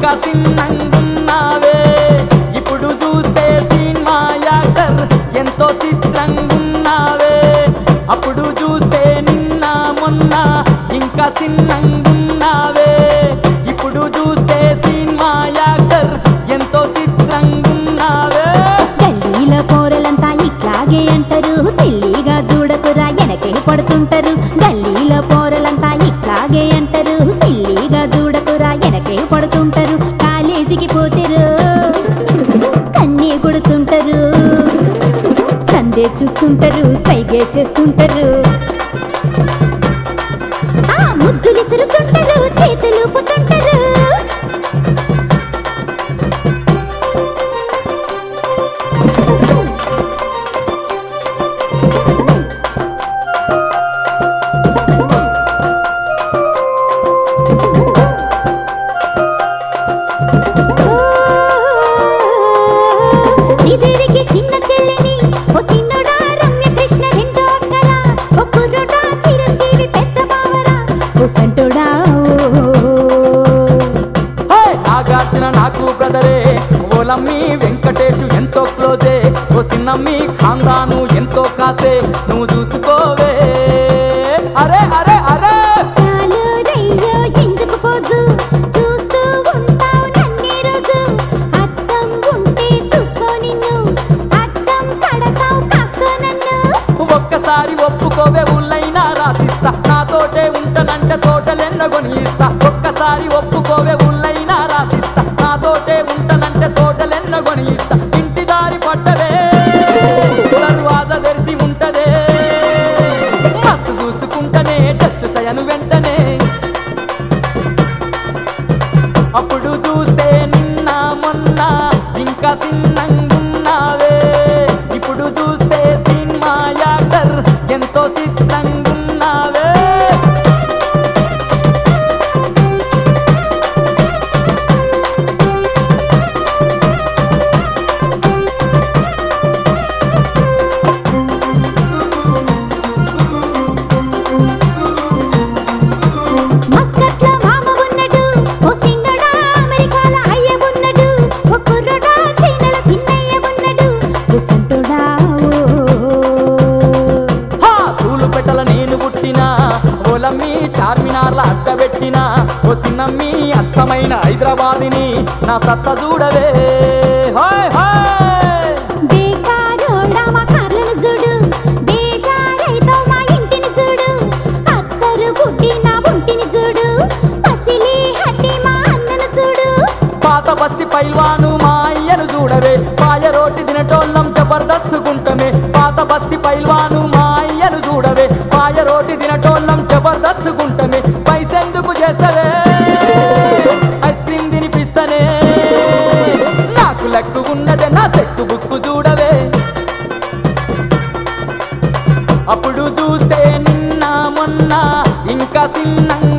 ఇంకా సిన్నంగున్నావే ఇప్పుడు చూస్తే సినిమా యాక్టర్ ఎంతో చిత్రంగున్నావే అప్పుడు చూస్తే నిన్న మొన్న ఇంకా సిన్నంగున్నావే ఇప్పుడు చూస్తే సినిమా యాక్టర్ ఎంతో చిత్రంగున్నావే గల్లీలో పోరలంతా ఇట్లాగే అంటారు సిల్లిగా చూడకురా వెనకే పడుతుంటారు గల్లీలో పోరలంతా ఇట్లాగే అంటారు సిల్లిగా చూడకురా వెనకే పడుతుంటారు కాలేజీకి పోతారు కన్నే కొడుతుంటారు సందే చూస్తుంటారు సైగే చేస్తుంటారు ఆ ముద్దులు ఇసురుతుంటారు చేతులు ఊపుతుంటారు ఇదిరికి చిన్న చెల్లిని ఓ సిన్నోడా రమ్య కృష్ణ రెండో అక్కరా ఓ కుర్రోడా చిరంజీవి పెద్ద బావరా ఓ సంటోడా హే! నాగార్జున నాకు బ్రదరే ఓలమ్మి వెంకటేషు ఎంతో క్లోజే ఓ సిన్నమ్మి ఖాందాను ఎంతో కాసే నువ్వు చూసుకోవే అరే అరే అరే చాలు రయ్యో ఎందుకు పోజు చూస్తూ ఉంటావు నన్నే రోజు అద్దం ఉంటే చూసుకో నిన్ను అద్దం కడతావు కాసుకో నన్ను ఒక్కసారి ఒప్పుకోవే ఉల్లైనా రాసిస్తా నాతోటే ఉంటనంటే తోటలెన్నగొని ఇస్తా ఒక్కసారి ఒప్పుకోవే ఉల్లైనా రాసిస్తా నాతోటే ఉంటనంటే తోటలెన్నగొని ఇస్తా ఇంటి దారి పట్టవే దర్వాజ తెరిచి ఉంటదే మస్తు చూసుకుంటనే జస్ట్ చయను వెంటనే అప్పుడు చూస్తే నిన్న మొన్న ఇంకా సిన్నంగున్నావే ఇప్పుడు చూస్తే సినిమా యాక్టర్ ఎంతో చిత్రంగున్నావే మస్కట్లో మామ ఉన్నడు ఓ సిన్నడా అమెరికాల అయ్య ఉన్నడు ఓ కుర్రోడా చైనాల చిన్నయ్య ఉన్నడు ఓ సంటోడా హా చూలు పెట్టల నేను పుట్టినా ఓలమ్మి చార్మినార్ల అడ్డబెట్టినా ఓ సిన్నమ్మి అచ్చమైన హైదరాబాదిని నా సత్త చూడవే హాయ్ హాయ్ బేకారోడా మా కార్లను చూడు బేజారైతో మా ఇంటిని చూడు అత్తరు బుడ్డి నా ఒంటిని చూడు పసిలి హట్టి మా అన్నను చూడు పాత బస్తి పైల్వాను మా అయ్యను చూడవే పాయ రోటి దినటోళ్ళం జబర్దస్తుకుంటమే పాత బస్తి పైల్వాను మా అయ్యను చూడవే పాయ రోటి దినటోళ్ళం జబర్దస్తుకుంటమే పైసెందుకు చేస్తవే ఐస్ క్రీమ్ తినిపిస్తనే నాకు లెక్కు ఉన్నదే నా చెక్కు బుక్కు చూడవే అప్పుడు చూస్తే నిన్న మొన్న ఇంకా సిన్నంగా